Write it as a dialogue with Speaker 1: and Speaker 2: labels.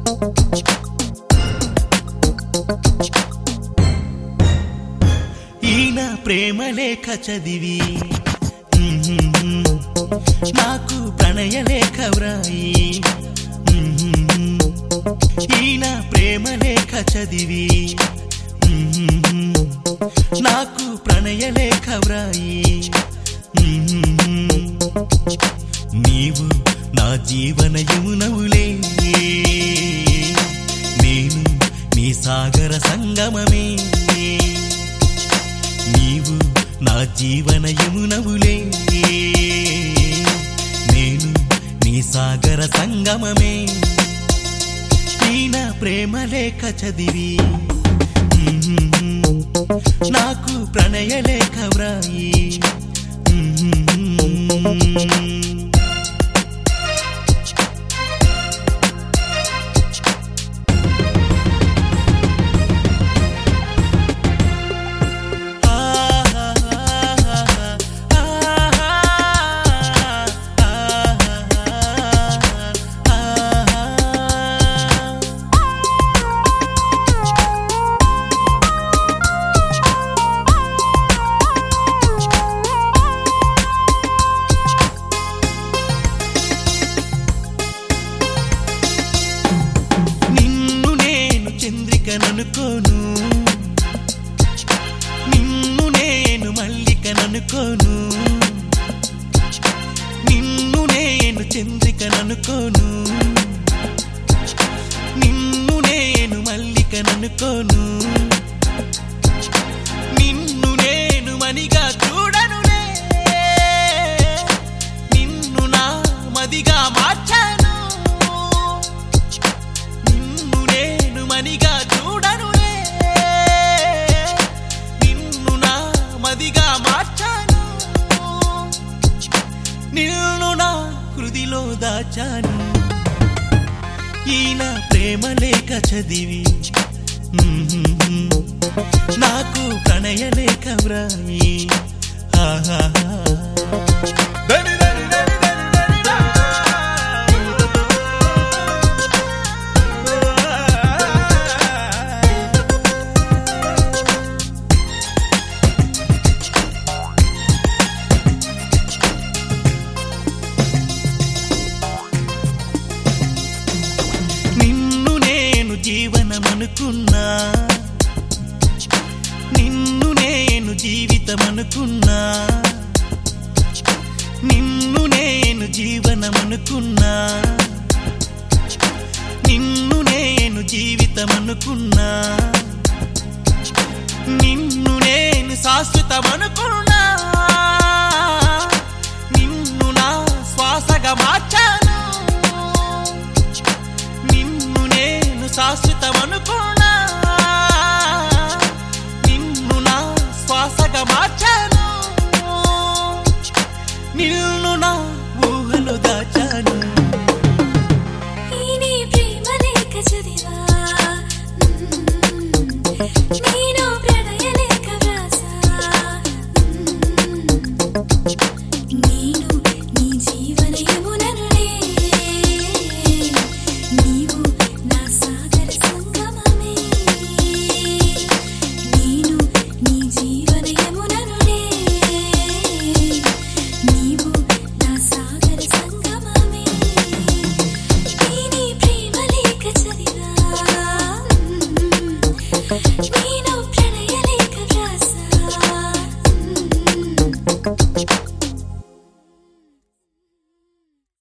Speaker 1: ఈయన ప్రేమ లేఖ చదివి నాకు ప్రణయ లేఖ వ్రాయి ఈయన ప్రేమ లేఖ చదివి నాకు ప్రణయ లేఖ వ్రాయి నీవు నా జీవన యమునవులే నేను నీ సాగర సంగమమే నీవు నా జీవన యమునవులే నేను నీ సాగర సంగమమే ఈయన ప్రేమ లేఖ చదివి నాకు ప్రణయ లేఖ వ్రాయి నిన్ను నేను చంద్రికననుకోను నిన్ను నేను మల్లికననుకోను నిన్ను నేను చంద్రికననుకోను నిన్ను నేను మల్లికననుకోను నిన్ను నేను మనిగా చూడనులే నిన్ను నా మదిగా మార్చాను నిన్ను నేను మనిగా చూడనులే నిన్ను నా మదిగా మార్చాను నిన్ను నా హృదిలో దాచాను ఈయన ప్రేమ లేఖ చదివి నాకు ప్రణయ లేఖ వ్రాయి ఆహాహా. దని దని దని దని దని దా. నిన్ను నేను జీవనమనుకున్నా నిన్ను నేను జీవితమనుకున్నా నిన్ను నేను జీవనమనుకున్నా నిన్ను నేను జీవితమనుకున్నా నిన్ను నేను శాశ్వతమనుకున్నా నిన్ను నా శ్వాసగా మార్చాను నిన్ను నేను శాశ్వతమనుకున్నా నిన్ను నా శ్వాసగా మార్చాను నిన్ను నా ఊహలో దాచాను
Speaker 2: నీ ప్రేమ లేఖ చదివా నేను ప్రణయ లేఖ వ్రాసా నేను నీ జీవన యముననులే నీవు నా సాగర సంగమమే నేను నీ జీవన యముననులే నీవు నా సాగర సంగమమే నీ ప్రేమ లేఖ చదివా నీ